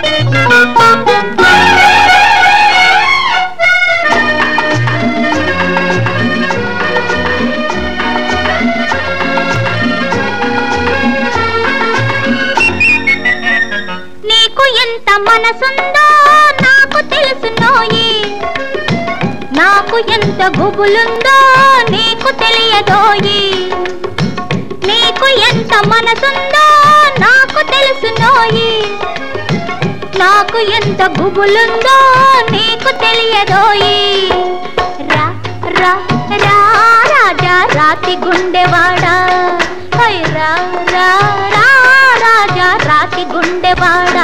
నీకు ఎంత మనసుందో నాకు తెలుసునోయి నాకు ఎంత గుబులుందో నీకు తెలియదోయి నీకు ఎంత మనసుందో నాకు తెలుసునోయి నాకు ఎంత గుబులుందో నీకు తెలియదోయి రా రా రా రాజా రాతి గుండెవాడా హై రా రా రా రాజా రాతి గుండెవాడా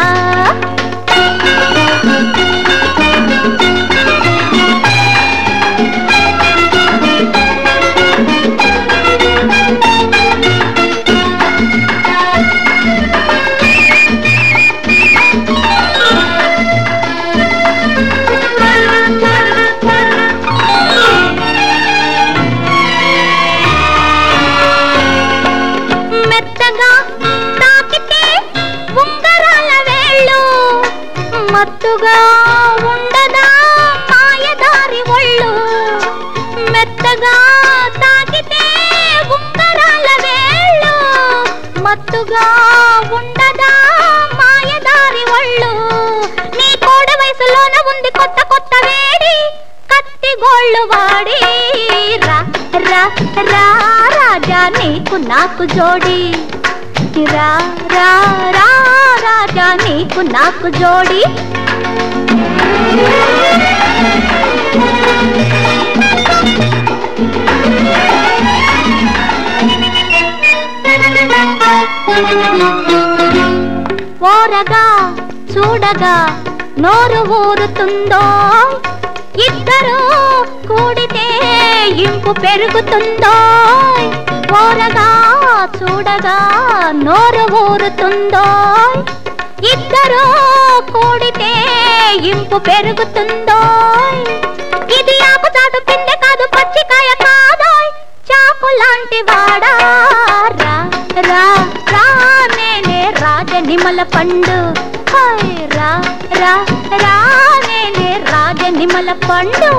మెత్తగా తాకితే ఉంగరాల వేళ్ళు మత్తుగా ఉండదా మాయదారి ఒళ్ళు మెత్తగా తాకితే ఉంగరాల వేళ్ళు మత్తుగా ఉండదా మాయదారి ఒళ్ళు నీ కోడ వయసులోన ఉంది కొత్త కొత్త వేడి కత్తి గోళ్ళు వాడి రా రా రా రాజా నీకు నాకు జోడి రా రా రా రాజా నీకు నాకు జోడి ఓరగా చూడగా నోరు ఊరుతుందో ఇద్దరు కూడితే ఇంపు పెరుగుతుందో ఓరగా చూడగా నోరు ఊరుతుందో ఇద్దరు కూడితే ఇంపు పెరుగుతుందో ఇది ఆకుచాటు పిందె కాదు పచ్చికాయ కాదోయ్ చాకు లాంటి వాడా రా రా రా నేనే రాజ నిమల పండు హాయ్ రా రా రా నేనే రాజ నిమల పండు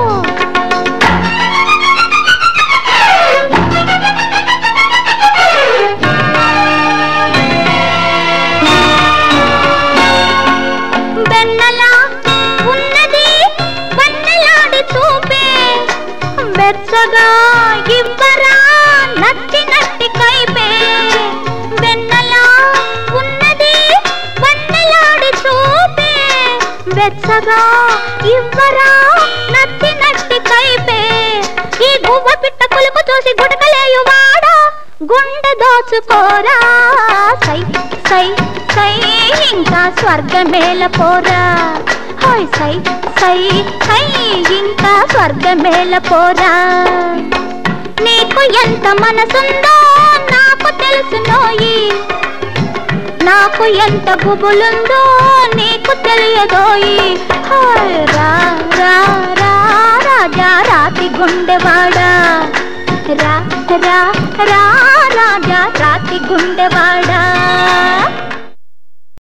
వెన్నెలా ఉన్నది వన్నెలాడి చూపే వెచ్చగా ఇవ్వరా నచ్చినట్టి కైపే వెన్నెలా ఉన్నది వన్నెలాడి చూపే వెచ్చగా ఇవ్వరా నచ్చినట్టి కైపే ఈ గువ్వ పిట్ట కులుకు చూసి గుటకలేయు వాడా గుండె దోచుకోరా సై సై సై ఇంకా స్వర్గమేల పోరా హాయ్ సై సై సై ఇంకా స్వర్గమేల పోరా నీకు ఎంత మనసుందో నాకు తెలుసునోయి నాకు ఎంత గుబులుందో నీకు తెలియదోయి హాయ్ రా రా రా రాజా రాతి గుండెవాడా రా రా రా